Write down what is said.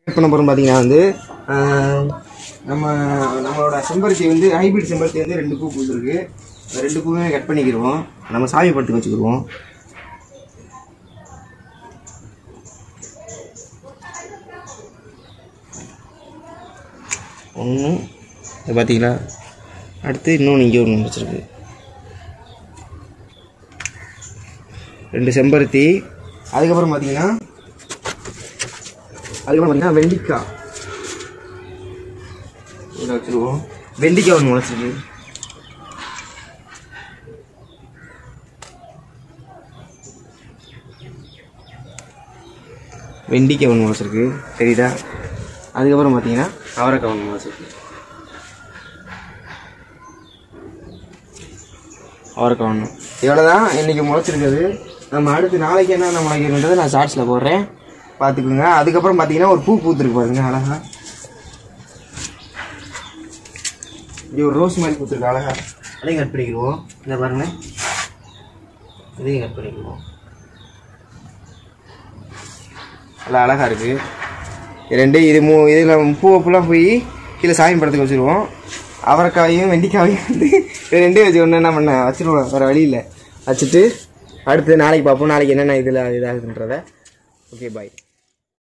பண்ண போகிறோம் பார்த்தீங்கன்னா வந்து ஆஹ், நம்ம நம்மளோட செம்பருத்தி வந்து ஹைபிரிட் செம்பருத்தி வந்து ரெண்டு பூ பூத்துருக்கு அந்த ரெண்டு பூவுமே கட் பண்ணிக்கிடுவோம் நம்ம சாமி படத்துக்கு வச்சுக்கிடுவோம் ஒன்று இது பார்த்தீங்களா அடுத்து இன்னொன்று இங்கே ஒன்று வச்சுருக்கு ரெண்டு செம்பருத்தி அதுக்கப்புறம் பார்த்தீங்கன்னா அதுக்கப்புறம் பார்த்தீங்கன்னா வெண்டிக்காய் இதில் வச்சுருவோம் வெண்டிக்காய் ஒன்று முளைச்சிருக்கு வெண்டிக்காய் ஒன்று முளைச்சிருக்கு தெரியுதா அதுக்கப்புறம் பார்த்தீங்கன்னா அவரைக்காய் ஒன்று முளைச்சிருக்கு அவரைக்காய் ஒன்று இவ்வளோ தான் இன்றைக்கி முளைச்சிருக்குது நம்ம அடுத்து நாளைக்கு என்ன முளைக்கிறன்றதை நான் ஷார்ட்ஸில் போடுறேன் பார்த்துக்குங்க அதுக்கப்புறம் பார்த்தீங்கன்னா ஒரு பூ பூத்துருக்கு பாருங்க அழகா இது ஒரு ரோஸ் மாதிரி பூத்துருக்கு அழகா அதையும் கட் பண்ணிக்கிடுவோம் இந்த பாருங்க இதையும் கட் பண்ணிக்கிடுவோம் நல்லா அழகா இருக்கு இது ரெண்டு இது மூ இதில் பூவை ஃபுல்லாக போய் கீழே சாமி படத்துக்கு வச்சுருவோம் அவரைக்காயும் வெண்டிக்காயும் வந்து இது ரெண்டையும் வச்சு ஒன்று என்ன பண்ண வச்சுருவோம் வேறு வழி இல்லை வச்சுட்டு அடுத்து நாளைக்கு பார்ப்போம் நாளைக்கு என்னென்ன இதில் இதாகுதுன்றத ஓகே பாய்